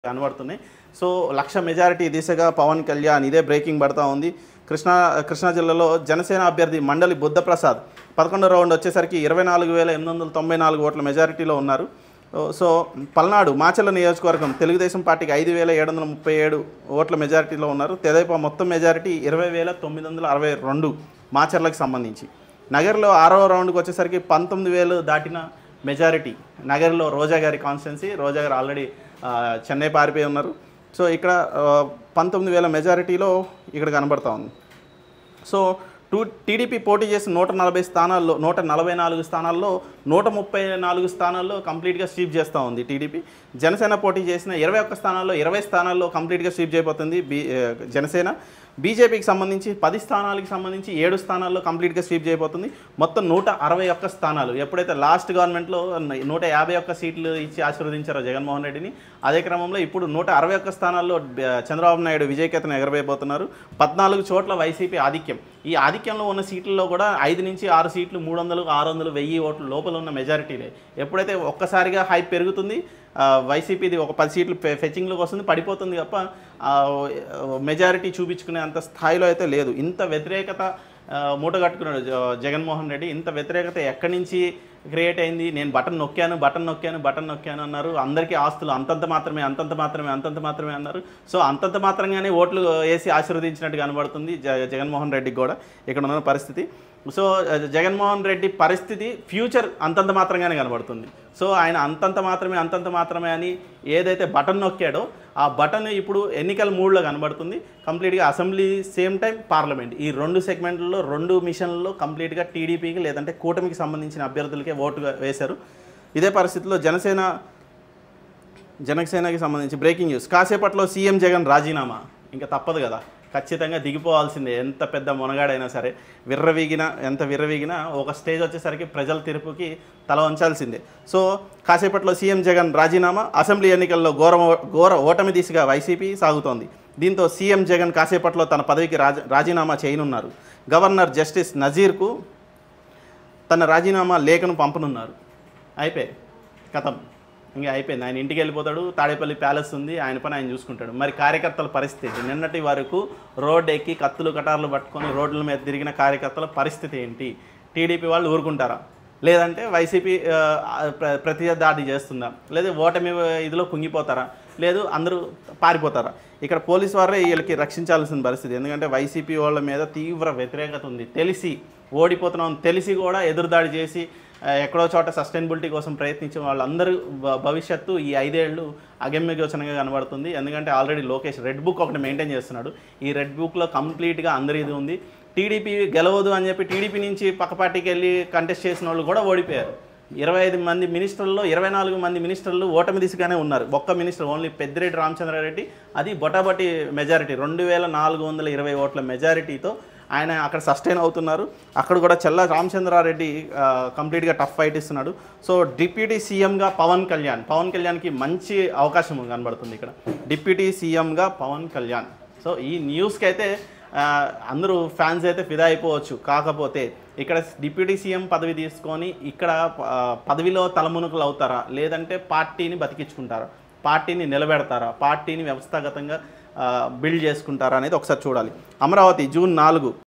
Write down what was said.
కనబడుతున్నాయి సో లక్ష మెజారిటీ దిశగా పవన్ కళ్యాణ్ ఇదే బ్రేకింగ్ పడతా ఉంది కృష్ణా కృష్ణా జిల్లాలో జనసేన అభ్యర్థి మండలి బుద్ధప్రసాద్ పదకొండో రౌండ్ వచ్చేసరికి ఇరవై నాలుగు వేల ఎనిమిది వందల తొంభై నాలుగు ఓట్ల మెజారిటీలో ఉన్నారు సో పల్నాడు మాచల నియోజకవర్గం తెలుగుదేశం పార్టీకి ఐదు వేల ఏడు వందల ముప్పై ఏడు ఓట్ల మెజారిటీలో ఉన్నారు తెదేపా మొత్తం మెజారిటీ ఇరవై వేల తొమ్మిది వందల అరవై రెండు మాచర్లకు సంబంధించి నగర్లో ఆరో రౌండ్కి వచ్చేసరికి పంతొమ్మిది వేలు దాటిన మెజారిటీ నగర్లో రోజా గారి కాన్స్టిట్యున్సీ రోజా గారు ఆల్రెడీ చెన్నై పారిపోయి ఉన్నారు సో ఇక్కడ ఆ, పంతొమ్మిది వేల మెజారిటీలో ఇక్కడ కనబడతా ఉంది సో టూ టీడీపీ పోటీ చేసిన నూట నలభై స్థానాల్లో నూట నలభై నాలుగు స్థానాల్లో నూట ముప్పై నాలుగు స్థానాల్లో కంప్లీట్గా స్వీప్ చేస్తూ ఉంది టీడీపీ జనసేన పోటీ చేసిన ఇరవై ఒక్క స్థానాల్లో ఇరవై స్థానాల్లో కంప్లీట్గా స్వీప్ చేయబోతుంది బీ ఆ, జనసేన బీజేపీకి సంబంధించి పది స్థానాలకు సంబంధించి ఏడు స్థానాల్లో కంప్లీట్గా స్వీప్ చేయబోతుంది మొత్తం నూట అరవై ఒక్క స్థానాలు ఎప్పుడైతే లాస్ట్ గవర్నమెంట్లో నూట యాభై ఒక్క సీట్లు ఇచ్చి ఆశీర్వదించారో జగన్మోహన్ రెడ్డిని అదే క్రమంలో ఇప్పుడు నూట అరవై ఒక్క స్థానాల్లో బ- చంద్రబాబు నాయుడు విజయకేతను ఎగరవేయబోతున్నారు పద్నాలుగు చోట్ల వైసీపీ ఆధిక్యం ఈ ఆధిక్యంలో ఉన్న సీట్లలో కూడా ఐదు నుంచి ఆరు సీట్లు మూడు వందలు ఆరు వందలు వెయ్యి ఓట్ల లోపల ఉన్న మెజారిటీలే ఎప్పుడైతే ఒక్కసారిగా హైప్ పెరుగుతుంది ఆ, వైసీపీది ఒక పది సీట్లు ఫె- ఫెచ్చింగ్లోకి వస్తుంది పడిపోతుంది తప్ప ఆ, మెజారిటీ చూపించుకునే అంత స్థాయిలో అయితే లేదు ఇంత వ్యతిరేకత ఆ, మూటగట్టుకున్నాడు జ- జగన్మోహన్ రెడ్డి ఇంత వ్యతిరేకత ఎక్కడి నుంచి క్రియేట్ అయింది నేను బటన్ నొక్కాను బటన్ నొక్కాను బటన్ నొక్కాను అన్నారు అందరికీ ఆస్తులు అంతంత మాత్రమే అంతంత మాత్రమే అంతంత మాత్రమే అన్నారు సో అంతంత మాత్రంగానే ఓట్లు వేసి ఆశీర్వదించినట్టు కనబడుతుంది జ జగన్మోహన్ రెడ్డికి కూడా ఇక్కడ ఉన్న పరిస్థితి సో ఆ, జగన్మోహన్ రెడ్డి పరిస్థితి ఫ్యూచర్ అంతంత మాత్రంగానే కనబడుతుంది సో ఆయన అంతంత మాత్రమే అంతంత మాత్రమే అని ఏదైతే బటన్ నొక్కాడో ఆ బటన్ ఇప్పుడు ఎన్నికల మూడ్లో కనబడుతుంది కంప్లీట్గా అసెంబ్లీ సేమ్ టైం పార్లమెంట్ ఈ రెండు సెగ్మెంట్లలో రెండు మిషన్లలో కంప్లీట్గా టీడీపీకి లేదంటే కూటమికి సంబంధించిన అభ్యర్థులకే ఓటు వేశారు ఇదే పరిస్థితిలో జనసేన జనసేనకి సంబంధించి బ్రేకింగ్ న్యూస్ కాసేపట్లో సీఎం జగన్ రాజీనామా ఇంకా తప్పదు కదా ఖచ్చితంగా దిగిపోవాల్సిందే ఎంత పెద్ద మునగాడైనా సరే విర్రవీగిన ఎంత విర్రవీగినా ఒక స్టేజ్ వచ్చేసరికి ప్రజల తీర్పుకి తల వంచాల్సిందే సో కాసేపట్లో సీఎం జగన్ రాజీనామా అసెంబ్లీ ఎన్నికల్లో ఘోర ఘోర ఓటమి దిశగా వైసీపీ సాగుతోంది దీంతో సీఎం జగన్ కాసేపట్లో తన పదవికి రాజ రాజీనామా చేయనున్నారు గవర్నర్ జస్టిస్ నజీర్కు తన రాజీనామా లేఖను పంపనున్నారు అయిపోయి కథం ఇంకా అయిపోయింది ఆయన ఇంటికి వెళ్ళిపోతాడు తాడేపల్లి ప్యాలెస్ ఉంది ఆయన పని ఆయన చూసుకుంటాడు మరి కార్యకర్తల పరిస్థితి ఏంటి? నిన్నటి వరకు రోడ్ ఎక్కి కత్తులు కటార్లు పట్టుకొని రోడ్ల మీద తిరిగిన కార్యకర్తల పరిస్థితి ఏంటి టీడీపీ వాళ్ళు ఊరుకుంటారా లేదంటే వైసీపీ ఆ, ప్ర- ప్రతి దాడి చేస్తుందా లేదా ఓటమి ఇదిలో కుంగిపోతారా లేదు అందరూ పారిపోతారా ఇక్కడ పోలీసు వారే వీళ్ళకి రక్షించాల్సిన పరిస్థితి ఎందుకంటే వైసీపీ వాళ్ళ మీద తీవ్ర వ్యతిరేకత ఉంది తెలిసి ఓడిపోతున్నాం తెలిసి కూడా ఎదురుదాడి చేసి ఆ, ఎక్కడో చోట సస్టైనబిలిటీ కోసం ప్రయత్నించిన వాళ్ళందరూ భ- భవిష్యత్తు ఈ ఐదేళ్లు అగమ్య గోచరంగా కనబడుతుంది ఎందుకంటే ఆల్రెడీ లోకేష్ రెడ్ బుక్ ఒకటి మెయింటైన్ చేస్తున్నాడు ఈ రెడ్ బుక్లో కంప్లీట్గా అందరి ఇది ఉంది టీడీపీ గెలవదు అని చెప్పి టీడీపీ నుంచి పక్క పార్టీకి వెళ్ళి కంటెస్ట్ చేసిన వాళ్ళు కూడా ఓడిపోయారు ఇరవై ఐదు మంది మినిస్టర్లలో ఇరవై నాలుగు మంది మినిస్టర్లు ఓటమి దిశగానే ఉన్నారు ఒక్క మినిస్టర్ ఓన్లీ పెద్దిరెడ్డి రామచంద్రారెడ్డి అది బొటాబొటి మెజారిటీ రెండు వేల నాలుగు వందల ఇరవై ఓట్ల మెజారిటీతో ఆయన అక్కడ సస్టైన్ అవుతున్నారు అక్కడ కూడా చెల్ల రామచంద్రారెడ్డి ఆ, కంప్లీట్గా టఫ్ ఫైట్ ఇస్తున్నాడు సో డిప్యూటీ సీఎంగా పవన్ కళ్యాణ్ పవన్ కళ్యాణ్కి మంచి అవకాశం కనబడుతుంది ఇక్కడ డిప్యూటీ సీఎంగా పవన్ కళ్యాణ్ సో ఈ న్యూస్కి అయితే ఆ, అందరూ ఫ్యాన్స్ అయితే ఫిదా అయిపోవచ్చు కాకపోతే ఇక్కడ డిప్యూటీ సీఎం పదవి తీసుకొని ఇక్కడ ఆ, పదవిలో తలమునకలు అవుతారా లేదంటే పార్టీని బతికించుకుంటారా పార్టీని నిలబెడతారా పార్టీని వ్యవస్థాగతంగా బిల్డ్ చేసుకుంటారా అనేది ఒకసారి చూడాలి అమరావతి జూన్ నాలుగు